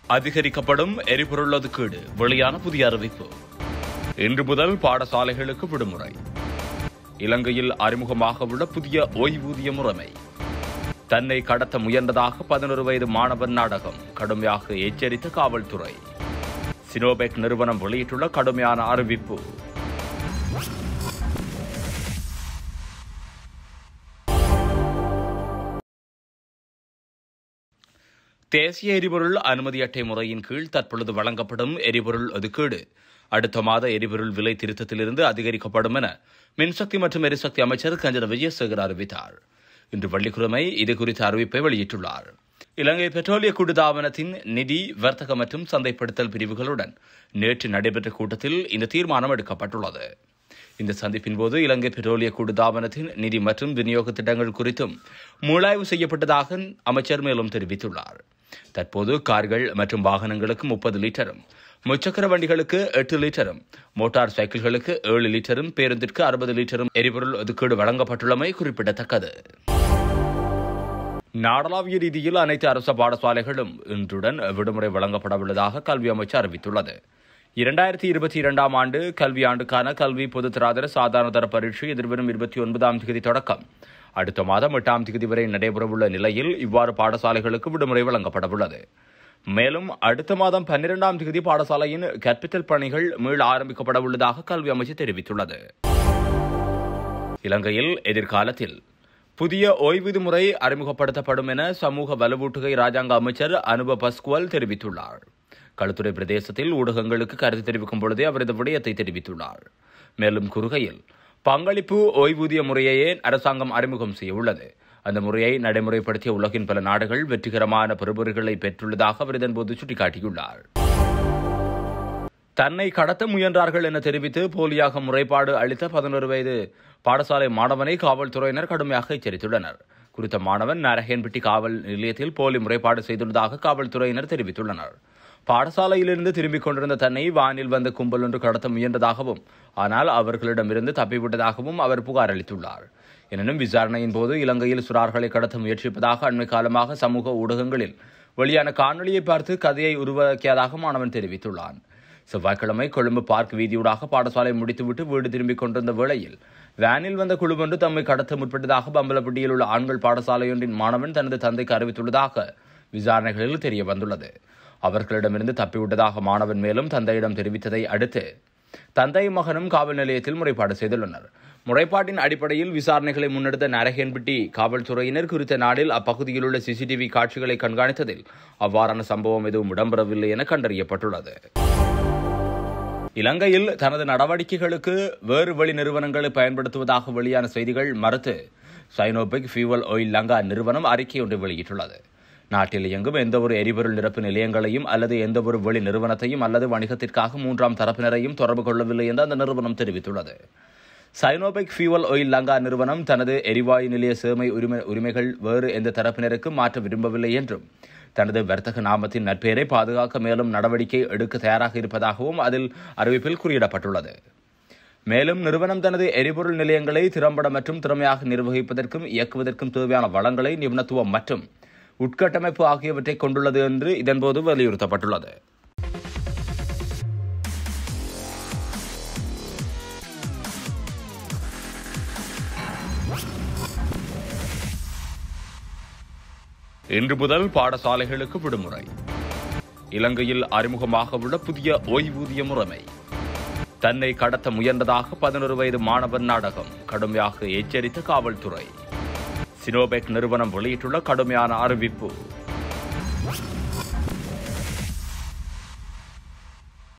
அதிகரிக்கப்படும் எரிபொருள் ஒதுக்கீடு வெளியான புதிய அறிவிப்பு இன்று முதல் பாடசாலைகளுக்கு விடுமுறை இலங்கையில் அறிமுகமாக உள்ள புதிய ஓய்வூதிய முறைமை தன்னை கடத்த முயன்றதாக பதினொரு வயது மாணவன் நாடகம் கடுமையாக எச்சரித்த காவல்துறை சினோபெக் நிறுவனம் வெளியிட்டுள்ள கடுமையான அறிவிப்பு தேசிய எரிபொருள் அனுமதி அட்டை முறையின் கீழ் தற்பொழுது வழங்கப்படும் எரிபொருள் ஒதுக்கீடு அடுத்த மாத எரிபொருள் விலை திருத்தத்திலிருந்து அதிகரிக்கப்படும் என மின்சக்தி மற்றும் எரிசக்தி அமைச்சர் கஞ்சன விஜயசேகர் அறிவித்தார் இன்று வெள்ளிக்கிழமை இது குறித்த அறிவிப்பை வெளியிட்டுள்ளார் இலங்கை பெட்ரோலிய கூட்டுத்தாபனத்தின் நிதி வர்த்தக மற்றும் சந்தைப்படுத்தல் பிரிவுகளுடன் நேற்று நடைபெற்ற கூட்டத்தில் இந்த தீர்மானம் எடுக்கப்பட்டுள்ளது இந்த சந்திப்பின் போது இலங்கை பெட்ரோலிய கூட்டுத்தாபனத்தின் நிதி மற்றும் விநியோக திட்டங்கள் குறித்தும் மூளாய்வு செய்யப்பட்டதாக அமைச்சர் மேலும் தெரிவித்துள்ளார் தற்போது கார்கள் மற்றும் வாகனங்களுக்கு முப்பது லிட்டரும் முச்சக்கர வண்டிகளுக்கு எட்டு லிட்டரும் மோட்டார் சைக்கிள்களுக்கு ஏழு லிட்டரும் பேருந்திற்கு அறுபது லிட்டரும் எரிபொருள் ஒதுக்கீடு வழங்கப்பட்டுள்ளமை குறிப்பிடத்தக்கது நாடளாவிய ரீதியில் அனைத்து அரசு பாடசாலைகளும் இன்றுடன் விடுமுறை வழங்கப்படவுள்ளதாக கல்வி அமைச்சு அறிவித்துள்ளது இரண்டாயிரத்தி இருபத்தி இரண்டாம் ஆண்டு கல்வியாண்டுக்கான கல்வி பொதுத்தராதர சாதாரண தர பரீட்சை எதிர்வரும் இருபத்தி ஒன்பதாம் தேதி தொடக்கம் அடுத்த மாதம் எட்டாம் தேதி வரை நடைபெறவுள்ள நிலையில் இவ்வாறு பாடசாலைகளுக்கு விடுமுறை வழங்கப்படவுள்ளது மேலும் அடுத்த மாதம் பன்னிரெண்டாம் தேதி பாடசாலையின் கற்பித்தல் பணிகள் மீள் ஆரம்பிக்கப்பட உள்ளதாக கல்வி அமைச்சு தெரிவித்துள்ளது இலங்கையில் எதிர்காலத்தில் புதிய ஓய்வூதிய முறை அறிமுகப்படுத்தப்படும் என சமூக வலுவூட்டுகை ராஜாங்க அமைச்சர் அனுப பஸ்குவல் தெரிவித்துள்ளார் களுத்துறை பிரதேசத்தில் ஊடகங்களுக்கு கருத்து தெரிவிக்கும் பொழுதே அவர் இந்த விடயத்தை தெரிவித்துள்ளார் மேலும் கூறுகையில் பங்களிப்பு ஓய்வூதிய முறையையே அரசாங்கம் அறிமுகம் செய்ய உள்ளது அந்த முறையை நடைமுறைப்படுத்திய உலகின் பல நாடுகள் வெற்றிகரமான பெறுபொருள்களை பெற்றுள்ளதாக அவர் இதன்போது சுட்டிக்காட்டியுள்ளார் தன்னை கடத்த முயன்றார்கள் என தெரிவித்து போலியாக முறைப்பாடு அளித்த பதினோரு வயது பாடசாலை மாணவனை காவல்துறையினர் கடுமையாக எச்சரித்துள்ளனர் குறித்த மாணவன் நரகேன்பட்டி காவல் நிலையத்தில் போலி முறைப்பாடு செய்துள்ளதாக காவல்துறையினர் தெரிவித்துள்ளனர் பாடசாலையிலிருந்து திரும்பிக் கொண்டிருந்த தன்னை வானில் வந்த கும்பல் ஒன்று கடத்த முயன்றதாகவும் ஆனால் அவர்களிடமிருந்து தப்பிவிட்டதாகவும் அவர் புகார் அளித்துள்ளார் எனினும் விசாரணையின் போது இலங்கையில் சுறார்களை கடத்த முயற்சிப்பதாக அண்மை காலமாக சமூக ஊடகங்களில் வெளியான காணொலியை பார்த்து கதையை உருவாக்கியதாக மாணவன் தெரிவித்துள்ளான் செவ்வாய்க்கிழமை கொழும்பு பார்க் வீதியூடாக பாடசாலை முடித்துவிட்டு வீடு திரும்பிக் கொண்டிருந்த வேளையில் வேனில் வந்த குழுவொன்று தம்மை கடத்த முற்பட்டதாக பம்பலப்பட்டியில் உள்ள ஆண்கள் பாடசாலையொன்றின் மாணவன் தனது தந்தைக்கு அறிவித்துள்ளதாக விசாரணைகளில் தெரிய வந்துள்ளது அவர்களிடமிருந்து தப்பிவிட்டதாக மாணவன் மேலும் தந்தையிடம் தெரிவித்ததை அடுத்து தந்தை மகனும் காவல் நிலையத்தில் முறைப்பாடு செய்துள்ளனர் முறைப்பாட்டின் அடிப்படையில் விசாரணைகளை முன்னெடுத்த நரகன்பட்டி காவல்துறையினர் குறித்த நாளில் அப்பகுதியில் உள்ள சிசிடிவி காட்சிகளை கண்காணித்ததில் அவ்வாறான சம்பவம் எதுவும் இடம்பெறவில்லை என கண்டறியப்பட்டுள்ளது இலங்கையில் தனது நடவடிக்கைகளுக்கு வேறு வழி நிறுவனங்களை பயன்படுத்துவதாக வெளியான செய்திகள் மறுத்து சைனோபெக் ஃபியூவல் ஆயில் லங்கா நிறுவனம் அறிக்கை ஒன்றை வெளியிட்டுள்ளது நாட்டில் இயங்கும் எந்தவொரு எரிபொருள் நிரப்பு நிலையங்களையும் அல்லது எந்தவொரு வெளி நிறுவனத்தையும் அல்லது வணிகத்திற்காக மூன்றாம் தரப்பினரையும் தொடர்பு கொள்ளவில்லை என்று அந்த நிறுவனம் தெரிவித்துள்ளது சைனோபெக் ஃபியூவல் ஆயில் லங்கா நிறுவனம் தனது எரிவாயு நிலைய சேமை உரிமை உரிமைகள் வேறு எந்த தரப்பினருக்கும் மாற்ற விரும்பவில்லை என்றும் தனது வர்த்தக நாமத்தின் நற்பெயரை பாதுகாக்க மேலும் நடவடிக்கை எடுக்க தயாராக இருப்பதாகவும் அதில் அறிவிப்பில் குறியிடப்பட்டுள்ளது மேலும் நிறுவனம் தனது எரிபொருள் நிலையங்களை திறம்பட மற்றும் திறமையாக நிர்வகிப்பதற்கும் இயக்குவதற்கும் தேவையான வளங்களை நிபுணத்துவம் மற்றும் உட்கட்டமைப்பு ஆகியவற்றை கொண்டுள்ளது என்று இதன்போது வலியுறுத்தப்பட்டுள்ளது இன்று முதல் பாடசாலைகளுக்கு விடுமுறை இலங்கையில் அறிமுகமாக உள்ள புதிய ஓய்வூதிய முறைமை தன்னை கடத்த முயன்றதாக பதினொரு வயது மாணவன் நாடகம் கடுமையாக எச்சரித்த காவல்துறை சினோபெக் நிறுவனம் வெளியிட்டுள்ள கடுமையான அறிவிப்பு